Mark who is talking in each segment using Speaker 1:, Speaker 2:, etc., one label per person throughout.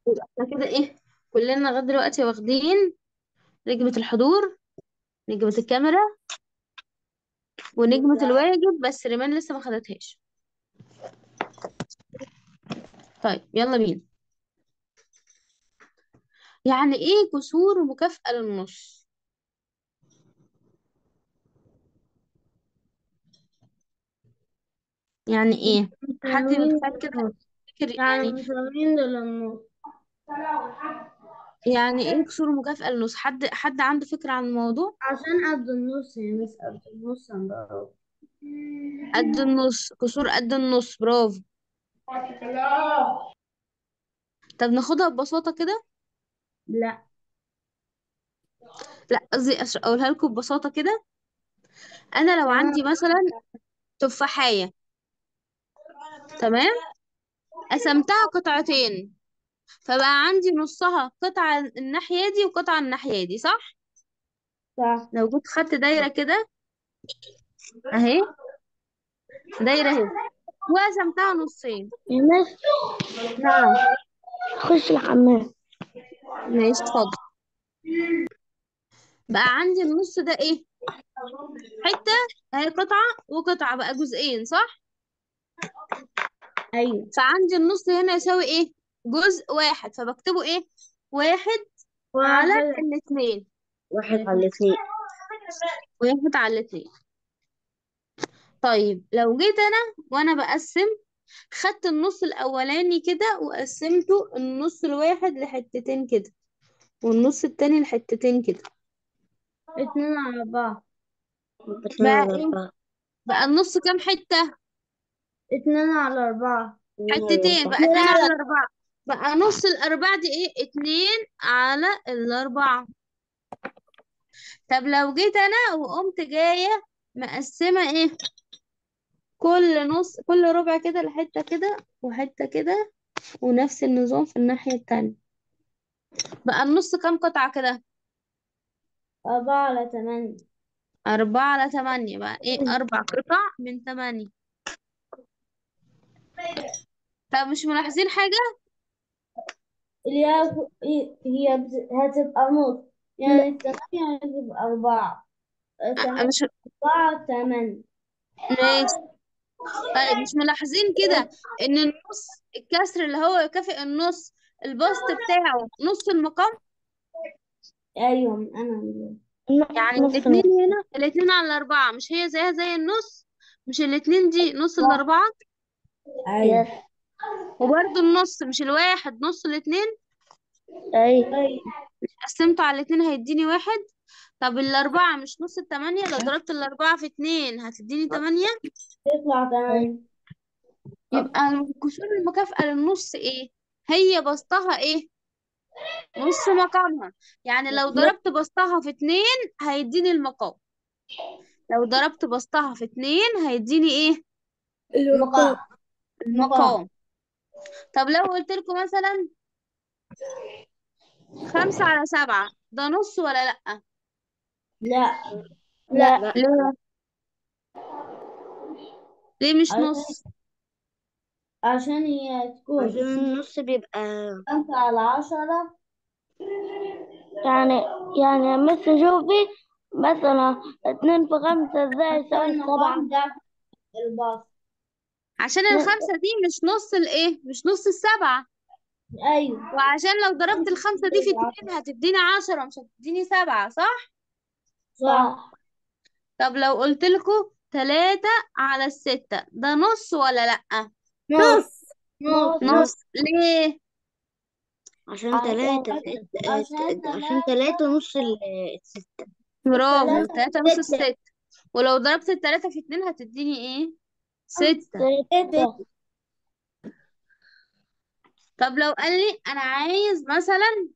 Speaker 1: يبقى احنا كده ايه كلنا لغايه دلوقتي واخدين نجمة الحضور نجمة الكاميرا ونجمة الواجب بس ريمان لسه ما خدتهاش طيب يلا بينا يعني ايه كسور مكافأة للنص يعني ايه حد
Speaker 2: مساويين
Speaker 1: متخيل كده
Speaker 2: للنص
Speaker 1: فكر
Speaker 2: يعني
Speaker 1: يعني
Speaker 2: مساويين للنص
Speaker 1: يعني ايه كسور مكافأة للنص حد حد عنده فكرة عن الموضوع
Speaker 2: عشان قد النص يا مس قد النص هنضرب
Speaker 1: قد النص كسور قد النص برافو طب ناخدها ببساطة كده
Speaker 2: لا
Speaker 1: لا قصدي أش- اقولها لكم ببساطة كده انا لو عندي مثلا تفاحية تمام قسمتها قطعتين فبقى عندي نصها قطعة الناحية دي وقطعة الناحية دي صح
Speaker 2: صح
Speaker 1: لو جيت خدت دايرة كده اهي دايرة اهي وقسمتها نصين
Speaker 2: يا مس
Speaker 1: نعم
Speaker 2: خش الحمام
Speaker 1: ماشي اتفضل بقى عندي النص ده ايه حتة اهي قطعة وقطعة بقى جزئين صح
Speaker 2: ايوه
Speaker 1: فعندي النص هنا يساوي ايه جزء واحد فبكتبه ايه واحد على
Speaker 2: واحد
Speaker 1: الاثنين
Speaker 2: واحد على الاثنين
Speaker 1: واحد على الاثنين طيب لو جيت انا وانا بقسم خدت النص الاولاني كده وقسمته النص الواحد لحتتين كده والنص التاني لحتتين كده
Speaker 2: اتنين على بعض
Speaker 1: بقى ايه بقى النص كام حتة
Speaker 2: اتنين على أربعة
Speaker 1: حتتين بقى اتنين على اربعة بقى نص الاربعة دي ايه اتنين على الاربعة طب لو جيت انا وقمت جاية مقسمة ايه كل نص كل ربع كده لحتة كده وحتة كده ونفس النظام في الناحية التانية بقى النص كام قطعة كده
Speaker 2: أربعة على تمانية
Speaker 1: أربعة على تمانية بقى ايه أربع قطع من تمانية طب مش ملاحظين حاجة
Speaker 2: اللي هي هي بت- هتبقى نص يعني التمانية هتبقى أربعة
Speaker 1: أ-
Speaker 2: التم-
Speaker 1: مش
Speaker 2: أربعة تمانية
Speaker 1: ماشي طيب مش ملاحظين كده ان النص الكسر اللي هو يكافئ النص البسط بتاعه نص المقام
Speaker 2: أيوة أنا
Speaker 1: يعني الاتنين هنا الاتنين على الأربعة مش هي زيها زي النص مش الاتنين دي نص الأربعة
Speaker 2: أيوة
Speaker 1: وبرضه النص مش الواحد نص الاتنين
Speaker 2: أيوة
Speaker 1: قسمته على الاتنين هيديني واحد طب الأربعة مش نص التمانية لو ضربت الأربعة في اتنين هتديني تمانية
Speaker 2: تطلع تمانية
Speaker 1: يبقى كسور المكافأة للنص ايه هي بسطها ايه نص مقامها يعني لو ضربت بسطها في اتنين هيديني المقام لو ضربت بسطها في اتنين هيديني ايه
Speaker 2: المقام
Speaker 1: المقام طب لو قلت لكم مثلا خمسة على سبعة ده نص ولا لأ
Speaker 2: لا لا
Speaker 1: ليه ليه مش
Speaker 2: عشان
Speaker 1: نص
Speaker 2: عشان هي تكون
Speaker 3: عشان النص بيبقى
Speaker 2: خمسة على عشرة
Speaker 3: يعني يعني مثل شوفي مثلا اتنين في خمسة ازاي يساوي سبعة
Speaker 2: المقام ده البسط
Speaker 1: عشان الخمسة دي مش نص الايه مش نص السبعة
Speaker 2: أيوة
Speaker 1: وعشان لو ضربت الخمسة دي في اتنين هتديني عشرة مش هتديني سبعة صح
Speaker 2: صح
Speaker 1: طب لو قلت لكم تلاتة على الستة ده نص ولا لأ
Speaker 2: نص نص
Speaker 1: نص ليه
Speaker 3: عشان تلاتة
Speaker 2: عشان
Speaker 3: عشان تلاتة نص ال- الستة
Speaker 1: برافو
Speaker 2: تلاتة
Speaker 1: تلاتة نص
Speaker 2: ستة.
Speaker 1: الستة ولو ضربت التلاتة في اتنين هتديني ايه ستة
Speaker 2: ستة
Speaker 1: طب لو قال لي انا عايز مثلا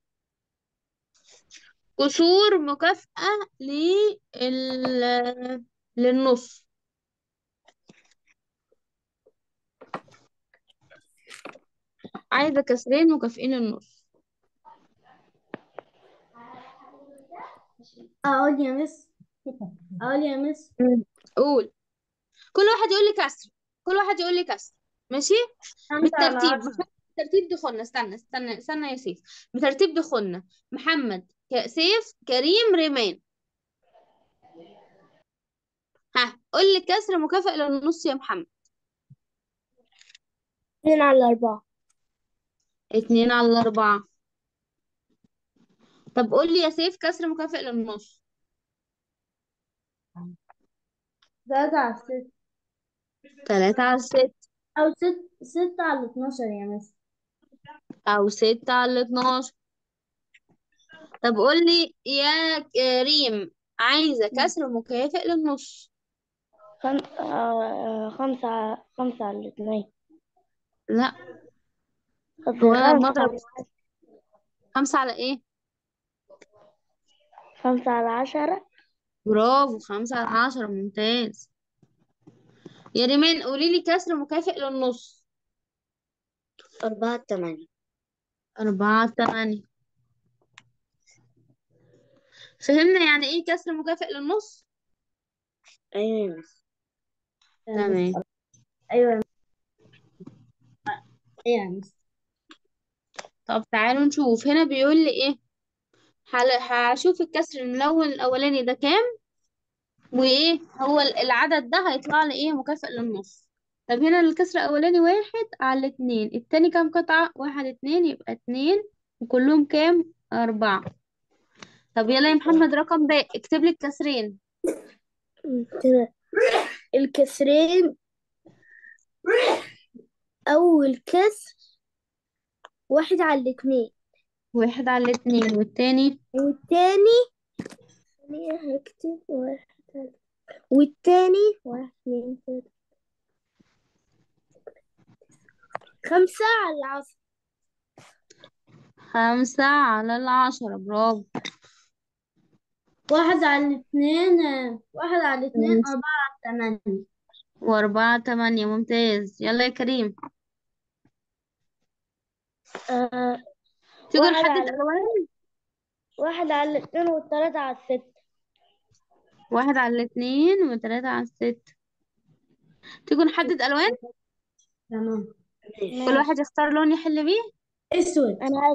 Speaker 1: كسور مكافأة لل للنص عايزة كسرين مكافئين النص
Speaker 2: أقول يا مس أقول يا مس
Speaker 1: قول كل واحد يقول لي كسر كل واحد يقول لي كسر ماشي
Speaker 2: خمسة على
Speaker 1: بالترتيب
Speaker 2: عشرة
Speaker 1: بترتيب دخولنا استنى استنى استنى يا سيف بترتيب دخولنا محمد ك- سيف كريم ريمان ها قول لي كسر مكافئ للنص يا محمد
Speaker 3: اتنين على أربعة
Speaker 1: اتنين على أربعة طب قول لي يا سيف كسر مكافئ للنص
Speaker 2: تلاتة على ستة
Speaker 1: تلاتة على ست
Speaker 2: أو ست ستة على اتناشر يا مس
Speaker 1: أو ستة على اتناشر طب قول لي يا كريم عايزة كسر مكافئ للنص
Speaker 3: خم... آه... خمسة على خمسة على الاثنين
Speaker 1: لا
Speaker 3: قصدي
Speaker 1: هو
Speaker 3: خمسة
Speaker 1: مضرب خمسة على ايه
Speaker 3: خمسة على عشرة
Speaker 1: برافو خمسة على عشرة ممتاز يا ريمان قولي لي كسر مكافئ للنص
Speaker 3: أربعة تمانية
Speaker 1: أربعة تمانية فهمنا يعني ايه كسر مكافئ للنص
Speaker 3: أيوة يا مس
Speaker 1: تمام
Speaker 2: أيوة يا مس. أيوة يا مس
Speaker 1: طب تعالوا نشوف هنا بيقول لي ايه هل- هشوف الكسر الملون الأولاني ده كام وايه هو ال- العدد ده هيطلع لي ايه مكافئ للنص طب هنا الكسر الاولاني واحد على اتنين التاني كام قطعة واحد اتنين يبقى اتنين وكلهم كام اربعة طب يلا يا محمد رقم باء اكتب لي الكسرين
Speaker 3: كده الكسرين أول كسر واحد على الاثنين
Speaker 1: واحد على الاتنين والتاني
Speaker 3: والتاني ثانية هكتب واحد على والتاني واحد اتنين تلاتة خمسة على العصر
Speaker 1: خمسة على العشرة برافو
Speaker 2: واحد على الاثنين واحد على الاثنين
Speaker 1: ماشي.
Speaker 2: أربعة على ثمانية
Speaker 1: واربعة تمانية ممتاز يلا يا كريم
Speaker 3: آه
Speaker 1: تيجوا
Speaker 3: واحد
Speaker 1: نحدد
Speaker 3: على
Speaker 1: ألوان
Speaker 3: واحد على الاثنين والتلاتة على الست
Speaker 1: واحد على الاتنين وتلاتة على الست تيجوا نحدد ألوان
Speaker 2: تمام
Speaker 1: كل واحد يختار لون يحل بيه
Speaker 2: أسود
Speaker 3: أنا عايزة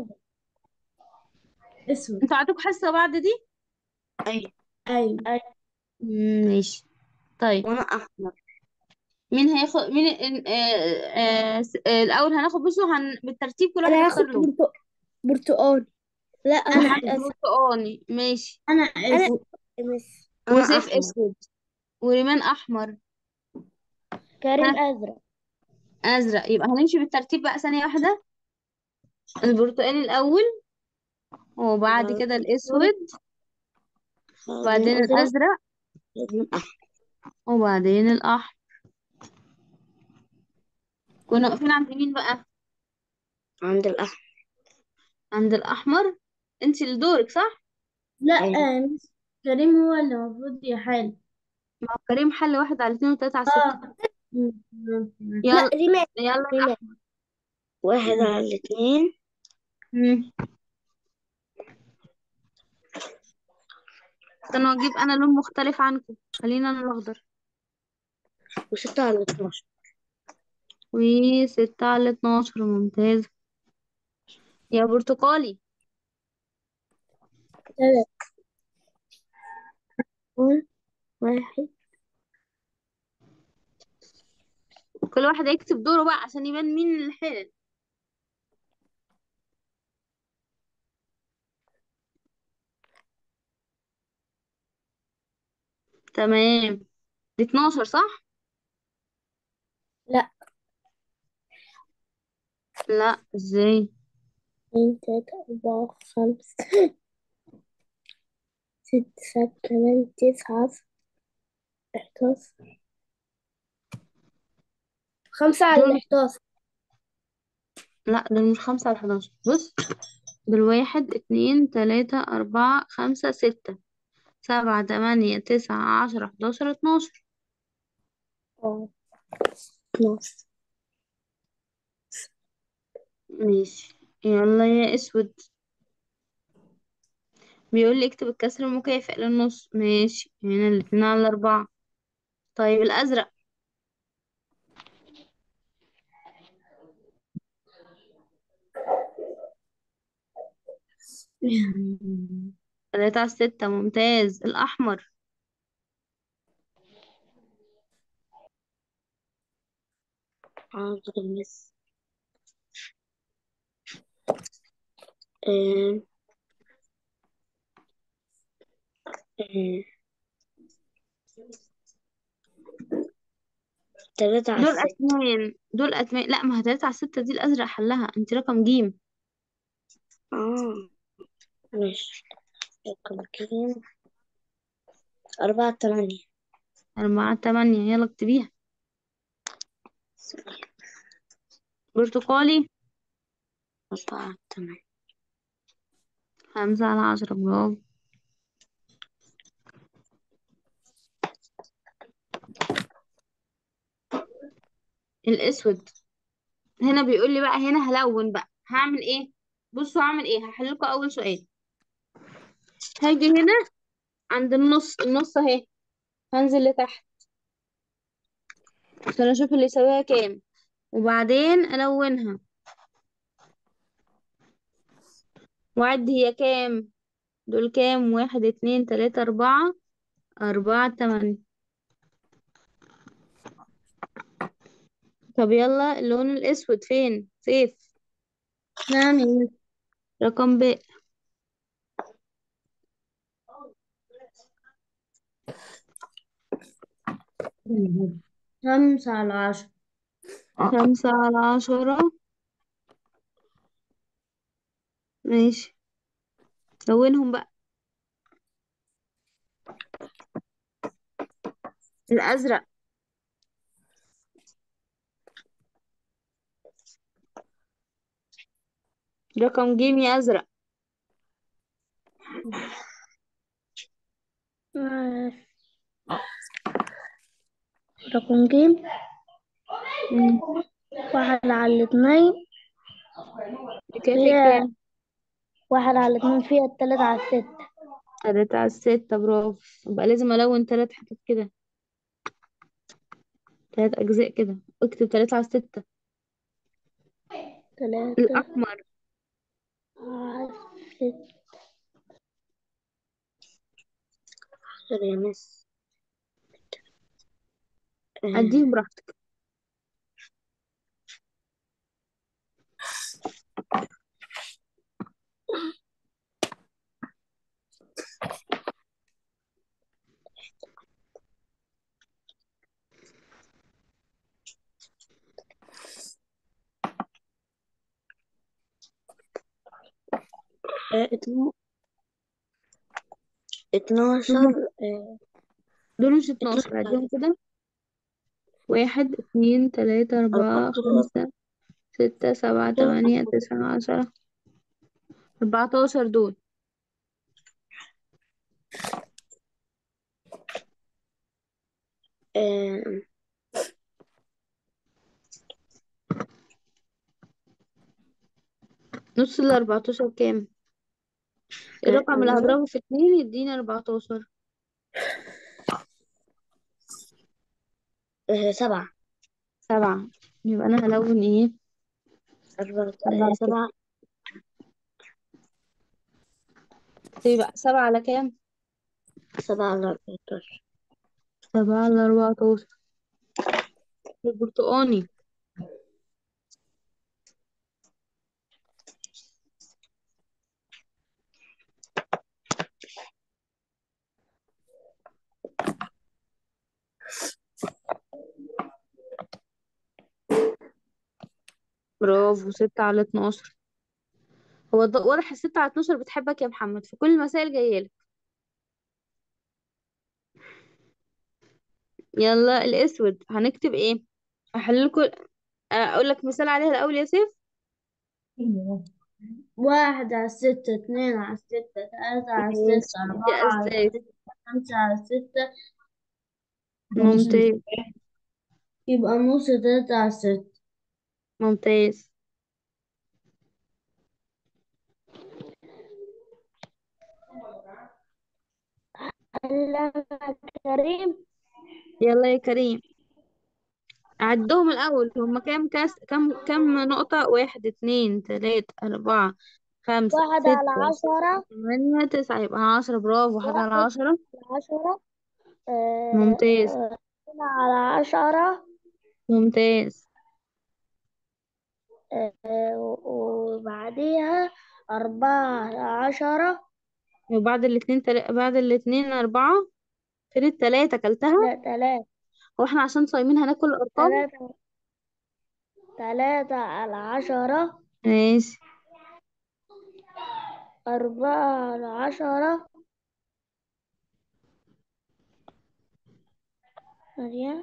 Speaker 2: أسود
Speaker 1: انتوا عندكم حصة بعد دي
Speaker 3: أيوة
Speaker 2: أيوة
Speaker 1: مم، ماشي طيب
Speaker 3: وأنا أحمر
Speaker 1: مين هياخد مين ال- آه، آه، س- آه، الأول هناخد بصوا هن... بالترتيب كل واحد
Speaker 3: أنا
Speaker 1: يختار
Speaker 3: هاخد
Speaker 1: لون
Speaker 3: برتق... برتقالي لا
Speaker 2: أنا
Speaker 3: واحد
Speaker 1: محمد
Speaker 3: أسود
Speaker 1: برتقاني ماشي
Speaker 2: أنا
Speaker 3: أنا
Speaker 2: أسود
Speaker 3: مس
Speaker 1: وسيف أسود وريمان أحمر
Speaker 3: كريم
Speaker 1: ها
Speaker 3: أزرق
Speaker 1: أزرق يبقى هنمشي بالترتيب بقى ثانية واحدة البرتقاني الأول وبعد كده الأسود وبعدين
Speaker 3: أزرق
Speaker 1: الأزرق وبعدين الأحمر كنا واقفين عند مين بقى
Speaker 3: عند الأحمر
Speaker 1: عند الأحمر انت اللي دورك صح
Speaker 2: لا
Speaker 3: أيوة.
Speaker 2: آه، مس كريم هو اللي المفروض يحل
Speaker 1: ما هو كريم حل واحد على اتنين وتلاتة على ستة
Speaker 2: اه مم. تمام، تمام.
Speaker 3: لا
Speaker 1: يلا
Speaker 3: ريمان
Speaker 1: يلا
Speaker 3: ريمان واحد على الاثنين
Speaker 1: مم. استنوا اجيب انا لون مختلف عنكم خلينا انا الاخضر
Speaker 3: وستة على اتناشر
Speaker 1: وستة على اتناشر ممتاز يا برتقالي
Speaker 3: تلاتة واحد
Speaker 1: كل واحد هيكتب دوره بقى عشان يبان مين اللي حل تمام دي 12 صح
Speaker 3: لا
Speaker 1: لا ازاي
Speaker 3: اثنين تلاتة أربعة خمسة ستة سبعة ثمانية تسعة عشرة حداشر خمسة على
Speaker 1: دول
Speaker 3: الحداشر
Speaker 1: لا دول مش خمسة على 11 بص دول واحد اتنين تلاتة أربعة خمسة ستة سبعة تمانية تسعة عشرة حداشر اتناشر
Speaker 3: اه اتناشر
Speaker 1: ماشي يلا يا اسود بيقول لي اكتب الكسر المكافئ للنص ماشي هنا الاتنين على أربعة طيب الأزرق تلاتة على ستة ممتاز الأحمر
Speaker 3: حاضر المس آه، آه، تلاتة على
Speaker 1: دول
Speaker 3: الستة
Speaker 1: أثمان دول أثمان لا ما هي تلاتة على ستة دي الأزرق حلها انت رقم جيم
Speaker 3: اه ماشي رقم كام أربعة تمانية
Speaker 1: أربعة تمانية يلا اكتبيها برتقالي
Speaker 3: أربعة تمانية
Speaker 1: خمسة على عشرة برافو الأسود هنا بيقول لي بقى هنا هلون بقى هعمل ايه بصوا هعمل ايه هحل لكم أول سؤال هاجي هنا عند النص النص اهي هنزل لتحت عشان اشوف اللي يساويها كام وبعدين الونها وعد هي كام دول كام واحد اتنين تلاتة اربعة اربعة تمانية طب يلا اللون الاسود فين سيف
Speaker 2: نعم يا
Speaker 1: رقم ب
Speaker 2: مس. خمسة على عشرة
Speaker 1: خمسة على عشرة ماشي لونهم بقى الازرق رقم جيم يا ازرق
Speaker 3: آه، رقم جيم
Speaker 1: مم.
Speaker 3: واحد على الاتنين
Speaker 1: بكافي
Speaker 3: فيها
Speaker 1: كام
Speaker 3: واحد على الاتنين فيها التلاتة على الستة
Speaker 1: تلاتة على الستة برافو يبقى لازم ألون تلات حتت كده تلات أجزاء كده اكتب تلاتة على الستة
Speaker 3: تلاتة
Speaker 1: الأحمر
Speaker 3: على الستة حاضر يا مس آه،
Speaker 1: عديهم براحتك
Speaker 3: آه، اتنو- اتناشر آه،
Speaker 1: دول مش اتناشر
Speaker 3: اتناشر
Speaker 1: عديهم كده واحد اتنين تلاتة أربعة
Speaker 3: أربعتاشر
Speaker 1: خمسة ستة سبعة تمانية تسعة عشرة أربعتاشر دول
Speaker 3: آه،
Speaker 1: نص الأربعتاشر كام
Speaker 3: آه،
Speaker 1: الرقم اللي هضربه في اتنين يديني أربعتاشر
Speaker 3: آه، سبعة
Speaker 1: سبعة يبقى أنا هلون ايه
Speaker 3: أربعة
Speaker 1: سبعة
Speaker 3: آه،
Speaker 1: كده
Speaker 3: سبعة
Speaker 1: يبقى سبعة على كام
Speaker 3: سبعة على أربعتاشر
Speaker 1: سبعة على أربعتاشر البرتقاني برافو ستة على اتناشر هو الض- واضح الستة على اتناشر بتحبك يا محمد في كل المسائل جايلك يلا الأسود هنكتب ايه أحللكوا أقول لك مثال عليها الأول يا سيف
Speaker 2: واحد على ستة اتنين على ستة تلاتة على
Speaker 1: ماشي
Speaker 2: ستة
Speaker 1: يا
Speaker 2: أربعة على
Speaker 1: أستاذ
Speaker 2: ستة خمسة على ستة
Speaker 1: ممتاز
Speaker 2: يبقى نص تلاتة على ستة
Speaker 1: ممتاز
Speaker 3: علامة كريم
Speaker 1: يلا يا كريم عدهم الأول هما كام كاس كام كام نقطة واحد اتنين تلاتة أربعة خمسة
Speaker 3: واحد
Speaker 1: ستة
Speaker 3: على عشرة
Speaker 1: ثمانية تسعة يبقى عشرة برافو واحد على
Speaker 3: واحد
Speaker 1: عشرة
Speaker 3: على عشرة آه،
Speaker 1: ممتاز
Speaker 3: آه، اتنين على عشرة
Speaker 1: ممتاز
Speaker 3: آه، وبعديها أربعة على عشرة
Speaker 1: وبعد الاتنين تل... بعد الاتنين أربعة فين التلاتة كلتها
Speaker 3: لا تلاتة
Speaker 1: هو احنا عشان صايمين هناكل الأرقام
Speaker 3: تلاتة تلاتة على عشرة
Speaker 1: ماشي
Speaker 3: أربعة على عشرة ثانية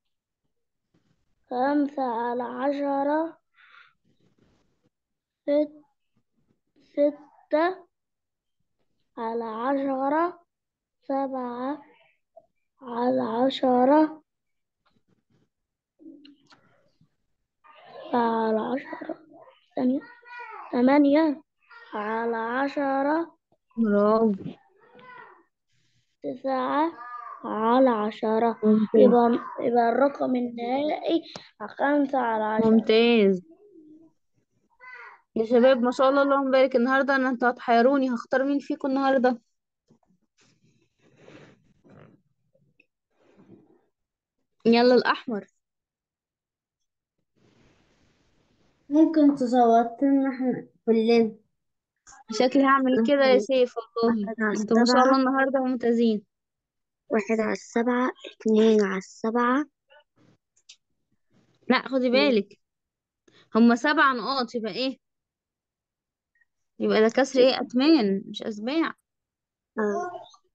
Speaker 3: خمسة على عشرة ست ستة على عشرة سبعة على عشرة على عشرة ثانية ثمانية على عشرة
Speaker 1: برافو
Speaker 3: تسعة على عشرة
Speaker 1: ممتاز
Speaker 3: يبقى يبقى الرقم النهائي خمسة على عشرة
Speaker 1: ممتاز يا شباب ما شاء الله اللهم بارك النهارده انا انتوا هتحيروني هختار مين فيكم النهارده يلا الأحمر
Speaker 2: ممكن تصوت لنا احنا كلنا
Speaker 1: شكلي هعمل كده يا سيف والله
Speaker 3: واحد على
Speaker 1: انتوا ما شاء الله
Speaker 3: السبعة
Speaker 1: النهارده ممتازين
Speaker 3: واحد على السبعة اتنين على السبعة
Speaker 1: لا خدي بالك هما سبع نقاط يبقى ايه يبقى ده كسر ايه أتمان مش أسباع
Speaker 3: آه.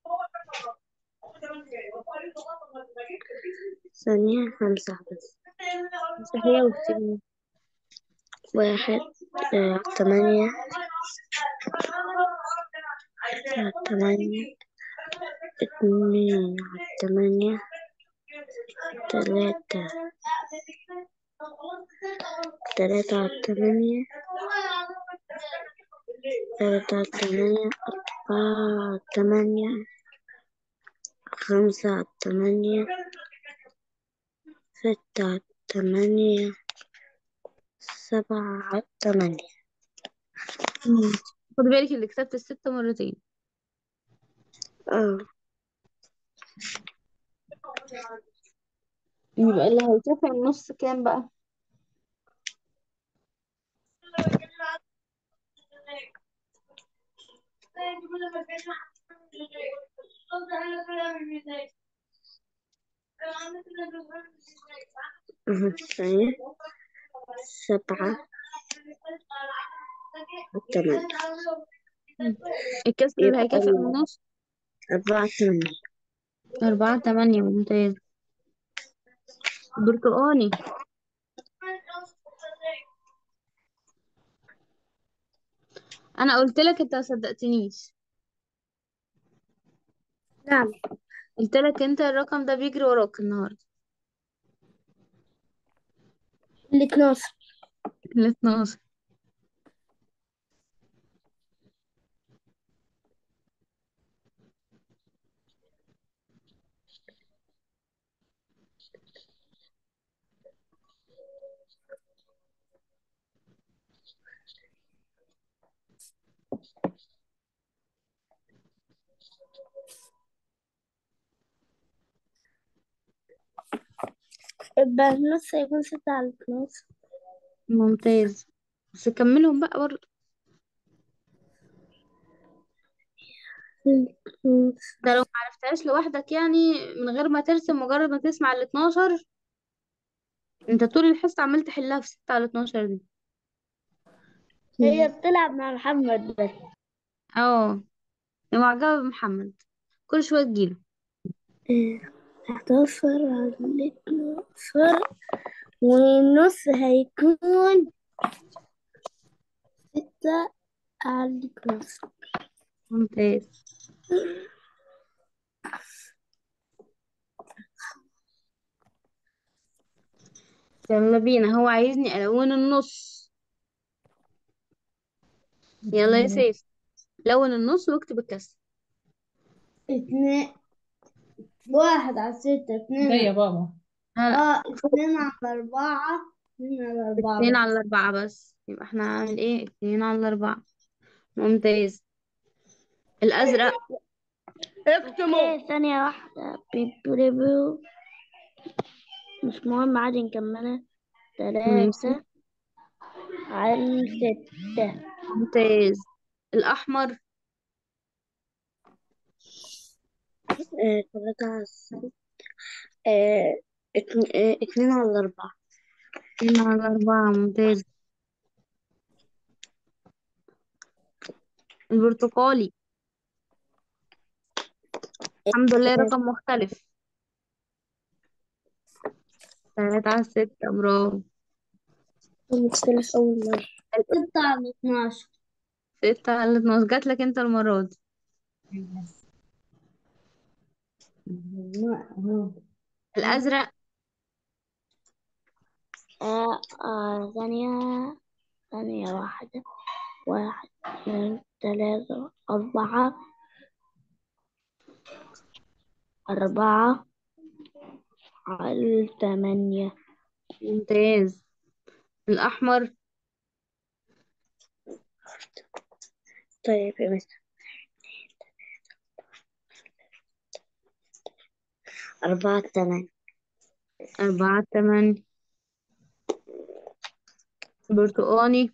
Speaker 3: ثانية خمسة بس
Speaker 1: مسيحية واكتبي
Speaker 3: واحد آه، تمانية آه، تمانية اتنين على تمانية تلاتة تلاتة على تمانية تلاتة على تمانية أربعة على تمانية خمسة على تمانية ستة على تمانية سبعة على تمانية
Speaker 1: مم. خدي بالك اللي كتبت الستة مرتين
Speaker 3: اه
Speaker 1: يبقى اللي هيكافئ النص كام بقى
Speaker 3: أها، ثانية سبعة تمانية
Speaker 1: مم. الكسر اللي
Speaker 3: يبقى
Speaker 1: هيكافئ النص
Speaker 3: أربعة تمانية
Speaker 1: أربعة تمانية ممتاز برتقاني أنا قلت لك أنت ما صدقتنيش
Speaker 3: نعم
Speaker 1: قلت لك أنت الرقم ده بيجري وراك النهاردة
Speaker 3: الاتناشر
Speaker 1: ال 12
Speaker 3: يبقى النص هيكون ستة على اتناشر
Speaker 1: ممتاز بس كملهم بقى برضه ده لو ما عرفتهاش لوحدك يعني من غير ما ترسم مجرد ما تسمع ال 12 انت طول الحصة عمال تحلها في 6 على 12 دي
Speaker 3: هي بتلعب مع محمد بس
Speaker 1: اه هي معجبة بمحمد كل شوية تجيله
Speaker 3: حداشر على اتناشر والنص هيكون ستة على اتناشر
Speaker 1: ممتاز يلا بينا هو عايزني ألون النص يلا يا سيف لون النص واكتب الكسر
Speaker 2: اتنين واحد على ستة اتنين
Speaker 4: جاي يا بابا
Speaker 1: ها
Speaker 2: اه اتنين على أربعة اتنين على أربعة
Speaker 1: اتنين
Speaker 2: بس
Speaker 1: على أربعة بس يبقى احنا هنعمل ايه اتنين على أربعة ممتاز الأزرق
Speaker 3: اوكي ثانية واحدة بيبريبو مش مهم عادي نكملها
Speaker 1: ماشي
Speaker 3: ثلاثة على ستة
Speaker 1: ممتاز الأحمر
Speaker 3: آه، ثلاثة على ستة آه، اتن- آه، اتنين على أربعة
Speaker 1: اتنين على أربعة ممتاز البرتقالي الحمد لله رقم مختلف تلاتة على ستة برافو
Speaker 3: مختلف أول مرة
Speaker 2: ستة على اتناشر
Speaker 1: ستة على اتناشر جات لك انت المرة دي الأزرق
Speaker 3: آه آه ثانية ثانية واحدة واحد اثنين ثلاثة أربعة أربعة على ثمانية
Speaker 1: ممتاز الأحمر
Speaker 3: طيب يا مستر أربعة ثمانية
Speaker 1: أربعة تمانية برتقاني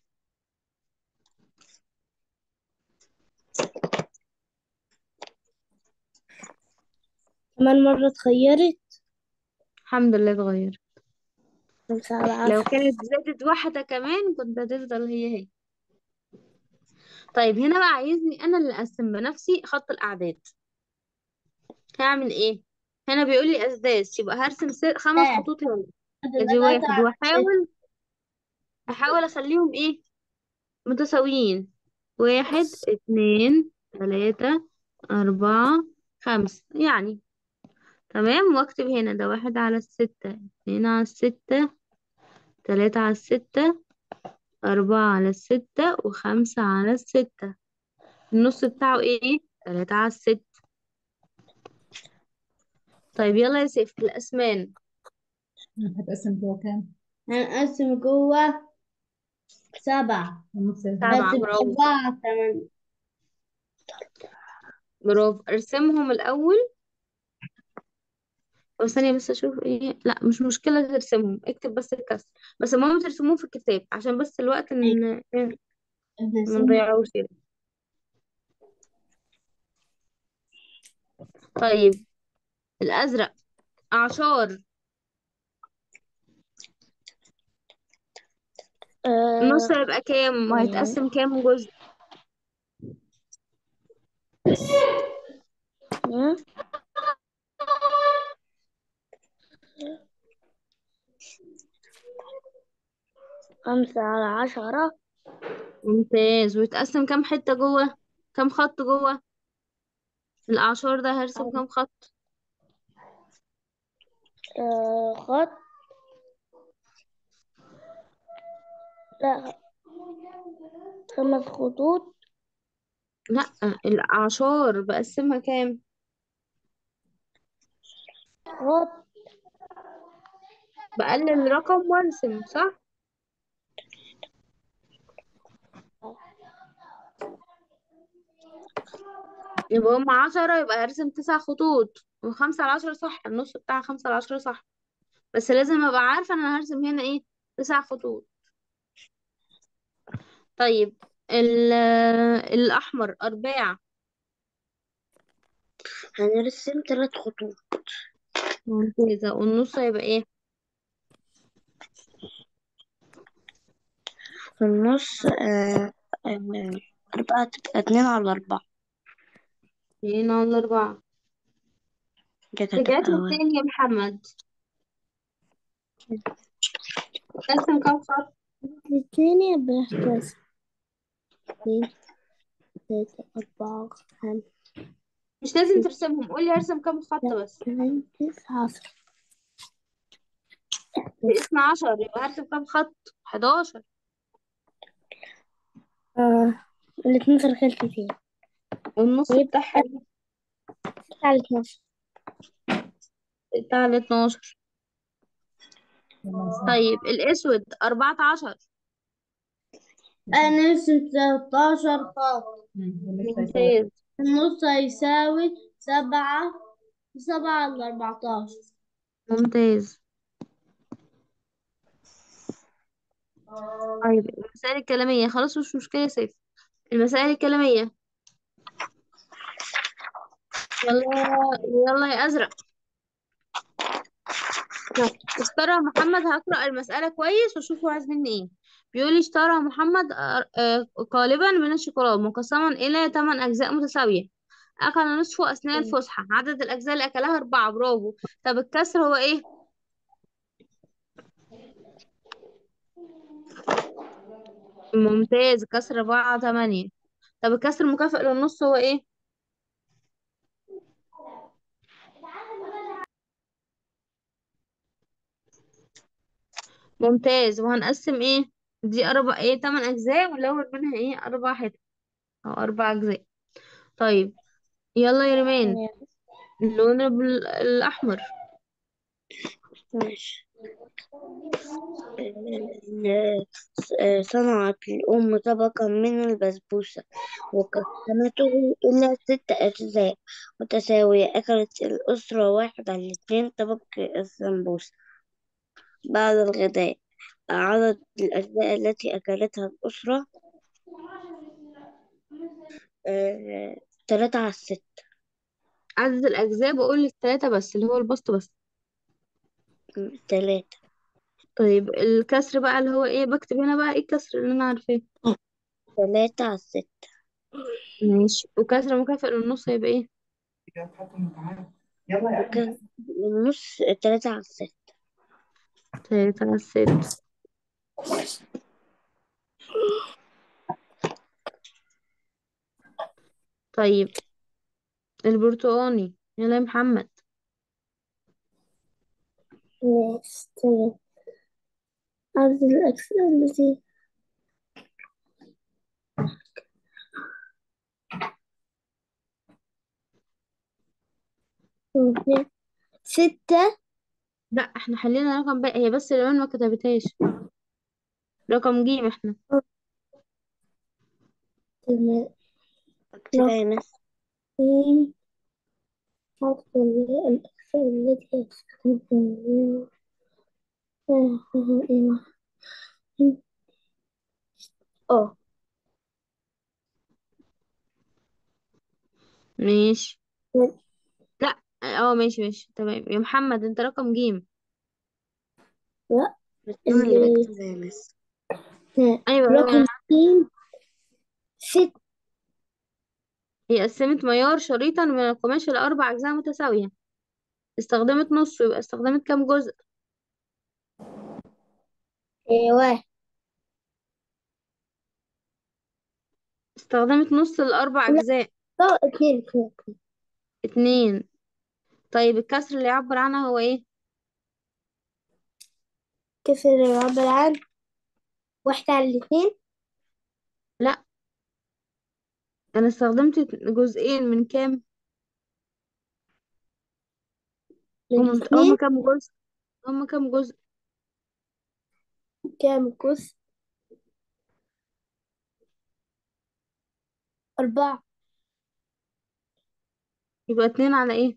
Speaker 3: كمان مرة اتغيرت
Speaker 1: الحمد لله اتغير
Speaker 3: خمسة على
Speaker 1: لو
Speaker 3: عشرة
Speaker 1: كانت زادت واحدة كمان كنت هتفضل هي هي طيب هنا بقى عايزني أنا اللي أقسم بنفسي خط الأعداد هعمل إيه؟ هنا بيقول لي أسداس يبقى هرسم ست خمس
Speaker 2: ثلاثة
Speaker 1: خطوط هنا ادي واحد واحاول احاول اخليهم ايه متساويين واحد اتنين تلاتة اربعة خمسة يعني تمام واكتب هنا ده واحد على الستة اتنين على الستة تلاتة على الستة أربعة على الستة وخمسة على الستة النص بتاعه ايه تلاتة على الستة طيب يلا يا سيف الأسمان
Speaker 4: هتقسم جوه كام؟
Speaker 2: هنقسم جوه سبعة
Speaker 4: ونص
Speaker 1: سبعة
Speaker 2: هتبقى
Speaker 1: برافو
Speaker 2: أربعة ثمانية
Speaker 1: برافو ارسمهم الأول بس ثانية بس اشوف ايه لا مش مشكلة ترسمهم اكتب بس الكسر بس المهم ترسموهم في الكتاب عشان بس الوقت ان إيه، ما
Speaker 2: بنقسمها
Speaker 1: نضيعوش يعني طيب الأزرق أعشار النص
Speaker 3: آه
Speaker 1: هيبقى كام وهيتقسم كام جزء
Speaker 3: آه، خمسة على عشرة
Speaker 1: ممتاز ويتقسم كام حتة جوه كام خط جوه الأعشار ده هرسم كام خط
Speaker 3: آه خط لا خمس خطوط
Speaker 1: لا الأعشار بقسمها كام
Speaker 3: خط
Speaker 1: بقلل رقم وارسم صح يبقى هم عشرة يبقى هرسم تسع خطوط وخمسة على عشرة صح النص بتاع خمسة على عشرة صح بس لازم ابقى عارفة ان انا هرسم هنا ايه تسع خطوط طيب ال- الأحمر أرباع
Speaker 3: هنرسم ثلاث خطوط
Speaker 1: ممتازة والنص هيبقى ايه
Speaker 3: في النص آه آه، أربعة تبقى اتنين على أربعة
Speaker 1: اتنين على أربعة
Speaker 3: كده
Speaker 1: رجعت
Speaker 3: تبقى
Speaker 1: له
Speaker 3: واحد
Speaker 1: تاني يا محمد قسم كام خط
Speaker 3: التاني بنحتاج اثنين ثلاثة أربعة خمسة
Speaker 1: مش لازم ترسمهم قولي هرسم كام خط بس
Speaker 3: ثمانية تسعة عشرة
Speaker 1: باسم عشر يبقى هرسم كام خط حداشر
Speaker 3: آه الاتنين في الخلفيتين
Speaker 1: والنص
Speaker 3: يبقى
Speaker 1: بتاعها ايه
Speaker 3: ستة على اتناشر
Speaker 1: بتاع ال 12 طيب الأسود أربعة عشر
Speaker 2: هنرسم 13 خط
Speaker 4: مم. واللي يساوي
Speaker 1: ممتاز
Speaker 2: النص هيساوي سبعة سبعة على أربعتاشر
Speaker 1: ممتاز طيب المسائل الكلامية خلاص مش مشكلة يا سيف المسائل الكلامية يلا يلا يا أزرق اشترى محمد هقرأ المسألة كويس واشوف هو عايز مني ايه بيقول لي اشترى محمد آه، آه، قالبا من الشوكولاته مقسما إلى 8 أجزاء متساوية أكل نصفه أثناء الفسحة عدد الأجزاء اللي أكلها أربعة برافو طب الكسر هو ايه؟ ممتاز كسر أربعة تمانية طب الكسر المكافئ للنص هو ايه؟ ممتاز وهنقسم ايه؟ دي أربع ايه تمن أجزاء ونلون منها ايه أربع حتت أو أربع أجزاء طيب يلا يا ريمان اللون ال- الأحمر
Speaker 3: ماشي آه، صنعت الأم طبقا من البسبوسة وقسمته إلى ست أجزاء متساوية أكلت الأسرة واحد على الاثنين طبق السمبوسة بعد الغداء عدد الأجزاء التي أكلتها الأسرة آه، تلاتة على الست
Speaker 1: عدد الأجزاء بقول التلاتة بس اللي هو البسط بس
Speaker 3: م، تلاتة
Speaker 1: طيب الكسر بقى اللي هو ايه بكتب هنا بقى ايه الكسر اللي أنا عارفاه
Speaker 3: تلاتة على الست
Speaker 1: ماشي وكسر مكافئ للنص هيبقى ايه
Speaker 3: وكان النص تلاتة على الست
Speaker 1: تلاتة على الست طيب البرتقاني يلا يا محمد
Speaker 3: ماشي تمام عدد الأجزاء التي ستة
Speaker 1: لا احنا حلينا رقم باقي هي بس اليوم ما كتبتهاش رقم جيم احنا
Speaker 3: تمام اكتبها يا مس عدد الأجزاء التي أستخدمها اه
Speaker 1: ماشي لا اه ماشي ماشي تمام يا محمد انت رقم جيم
Speaker 3: لا
Speaker 5: بس أنا اللي
Speaker 3: اللي
Speaker 5: بكتبها يا مس
Speaker 1: ايوه
Speaker 3: رقم
Speaker 1: ايوه
Speaker 3: اتنين ست
Speaker 1: هي قسمت معيار شريطا من القماش لأربع أجزاء متساوية استخدمت نصه يبقى استخدمت كام جزء
Speaker 3: واحد
Speaker 1: استخدمت نص الأربع
Speaker 3: لا
Speaker 1: أجزاء
Speaker 3: اه اتنين اتنين اتنين.
Speaker 1: اتنين طيب الكسر اللي يعبر عنها هو ايه
Speaker 3: كسر يعبر عن واحد على الاتنين
Speaker 1: لا انا استخدمت جزئين من كام
Speaker 3: من
Speaker 1: هم هم
Speaker 3: اتنين
Speaker 1: كام جزء هم كام جزء
Speaker 3: كام كسر أربعة
Speaker 1: يبقى اتنين على ايه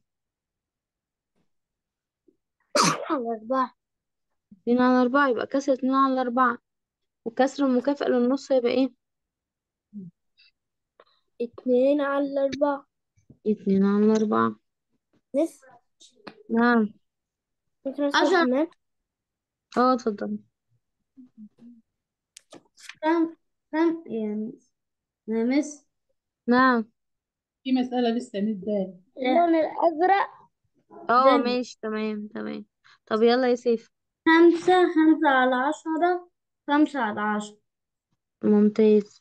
Speaker 3: على أربعة
Speaker 1: اتنين على أربعة يبقى كسر اتنين على أربعة والكسر المكافئ للنص يبقى ايه
Speaker 3: اتنين على أربعة
Speaker 1: اتنين على أربعة
Speaker 3: بس
Speaker 1: نعم
Speaker 3: ممكن أدخل
Speaker 2: عشرة
Speaker 3: الحمام
Speaker 1: اه اتفضل
Speaker 2: كم كم يعني يا مس
Speaker 1: نعم
Speaker 4: في مسألة لسه متضايق
Speaker 2: لا
Speaker 3: اللون الأزرق
Speaker 1: اه
Speaker 2: زي
Speaker 1: ماشي تمام تمام طب يلا يا سيف
Speaker 2: خمسة خمسة على عشرة خمسة على عشرة
Speaker 1: ممتاز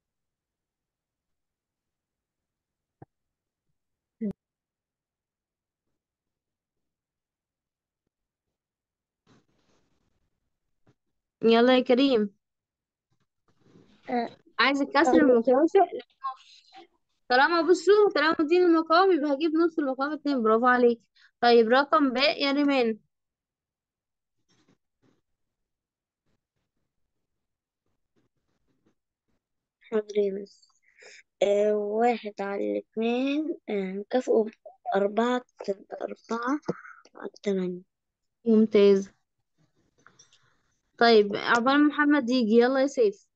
Speaker 1: يلا يا كريم
Speaker 3: آه،
Speaker 1: عايز الكسر
Speaker 3: أو
Speaker 1: المكافئ طالما بصوا طالما دي المقام يبقى هجيب نص المقام اتنين برافو عليك طيب رقم باء يا ريمان
Speaker 3: حاضر يا مس آه واحد على الاثنين آه نكافئه بأربعة تبقى أربعة على تمانية
Speaker 1: ممتاز طيب عقبال ما محمد يجي يلا يا سيف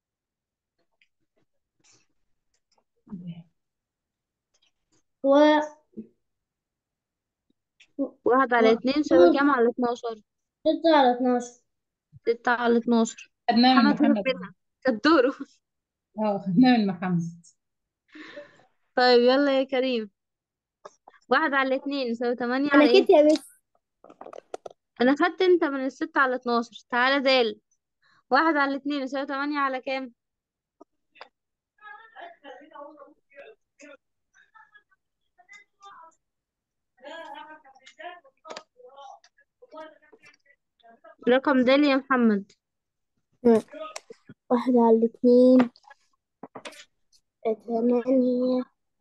Speaker 2: و
Speaker 1: واحد على اتنين يساوي كام على اتناشر
Speaker 2: ستة على اتناشر
Speaker 1: ستة على اتناشر
Speaker 4: خدناها من
Speaker 1: محمد هرب
Speaker 4: محمد
Speaker 1: منها كانت دوره
Speaker 4: اه خدناها من محمد
Speaker 1: طيب يلا يا كريم واحد على اتنين يساوي تمانية
Speaker 2: أنا
Speaker 1: على ايه
Speaker 2: كنت يا مس
Speaker 1: انا خدت انت من الستة على اتناشر تعالى دال واحد على اتنين يساوي تمانية على كام رقم دال يا محمد
Speaker 3: واحد على الاثنين ثمانية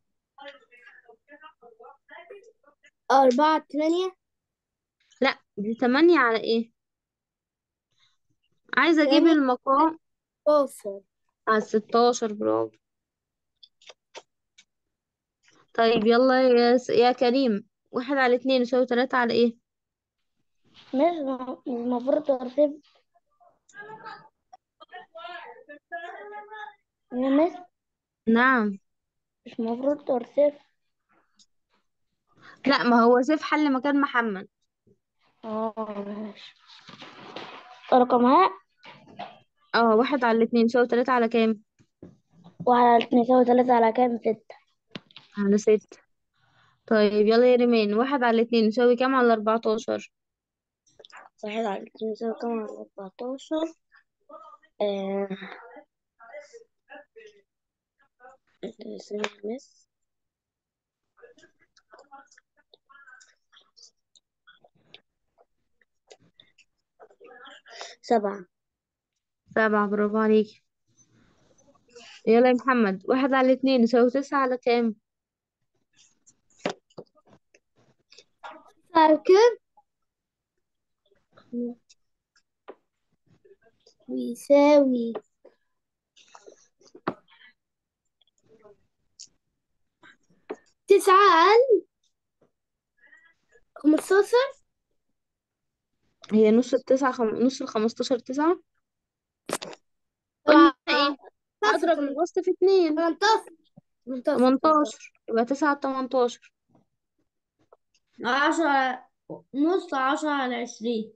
Speaker 3: أربعة ثمانية
Speaker 1: لا دي تمانية على ايه عايزة اجيب
Speaker 3: تمانية
Speaker 1: المقام
Speaker 3: ستاشر
Speaker 1: على ستاشر برافو طيب يلا يا, س... يا كريم واحد على اتنين يساوي تلاتة على ايه
Speaker 3: مش المفروض ترتيب يا مس
Speaker 1: نعم
Speaker 3: مش المفروض ترتيب
Speaker 1: لا ما هو سيف حل مكان محمد
Speaker 3: اه ماشي رقمها
Speaker 1: اه واحد على الاتنين يساوي تلاتة على كام
Speaker 3: واحد على الاثنين يساوي ثلاثة على كام ستة
Speaker 1: على ستة طيب يلا يا ريمان واحد على الاتنين يساوي كام على اربعتاشر
Speaker 3: واحد على الاثنين يساوي كام على أربعتاشر آه ثانية يا مس سبعة
Speaker 1: سبعة برافو عليك يلا يا محمد واحد على الاتنين يساوي تسعة على كام
Speaker 3: على كام ويساوي تسعة على خمستاشر
Speaker 1: هي نص التسعة خم... نص الخمستاشر تسعة قلنا ايه اضرب الوسط في اتنين
Speaker 2: تمنتاشر تمنتاشر
Speaker 1: تمنتاشر يبقى تسعة على تمنتاشر
Speaker 2: عشرة نص عشرة على عشرين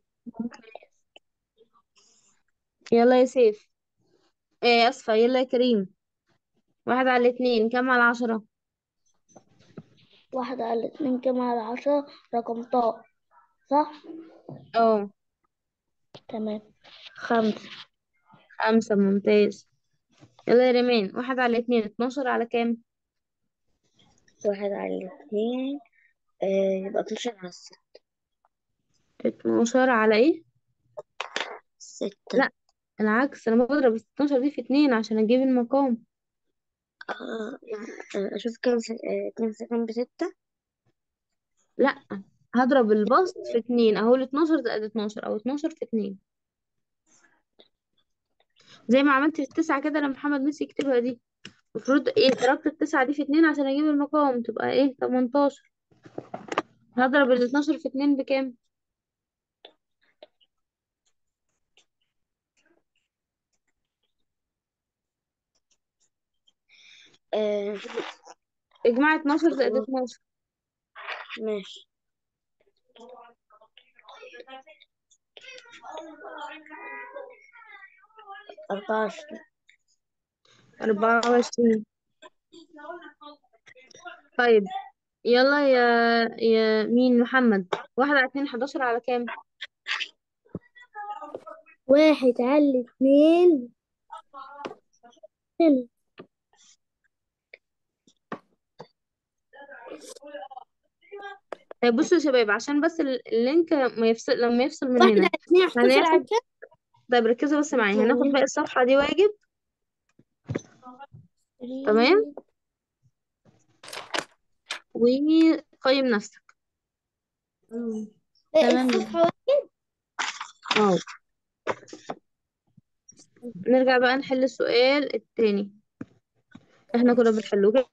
Speaker 1: يلا يا سيف ايه اسفة يلا يا كريم واحد على الاتنين كام على عشرة
Speaker 3: واحد على الاثنين كام على عشرة رقم طاء صح
Speaker 1: اه
Speaker 3: تمام خمسة
Speaker 1: خمسة ممتاز يلا يا ريمان واحد على اتنين اتناشر على كام
Speaker 3: واحد على الاثنين آه يبقى اتناشر على الستة
Speaker 1: اتناشر على ايه
Speaker 3: ستة
Speaker 1: لا العكس انا بضرب اتناشر دي في اتنين عشان اجيب المقام
Speaker 3: آه يعني أشوف كام س- آه، اتنين في كام بستة
Speaker 1: لا هضرب البسط في اتنين اهو ال 12 زائد 12 او 12 في اتنين زي ما عملت في التسعة كده لما محمد ميسي يكتبها دي المفروض ايه ضربت التسعة دي في اتنين عشان اجيب المقام تبقى ايه 18 هضرب ال 12 في اتنين بكام
Speaker 3: آه
Speaker 1: اجمع 12 زائد 12
Speaker 3: ماشي أربعة وعشرين
Speaker 1: 24 طيب يلا يا يا مين محمد واحد على اتنين 11 على كام
Speaker 3: واحد على اثنين
Speaker 1: طيب بصوا يا شباب عشان بس ال- اللينك ما يفصل لما يفصل
Speaker 3: واحد
Speaker 1: مننا
Speaker 3: على اثنين احتفل على
Speaker 1: هناخد
Speaker 3: كام
Speaker 1: طيب ركزوا بس معايا هناخد باقي الصفحة دي واجب تمام وقيم نفسك
Speaker 2: باقي
Speaker 3: تمام.
Speaker 2: الصفحة
Speaker 1: اه نرجع بقى نحل السؤال التاني احنا كنا بنحله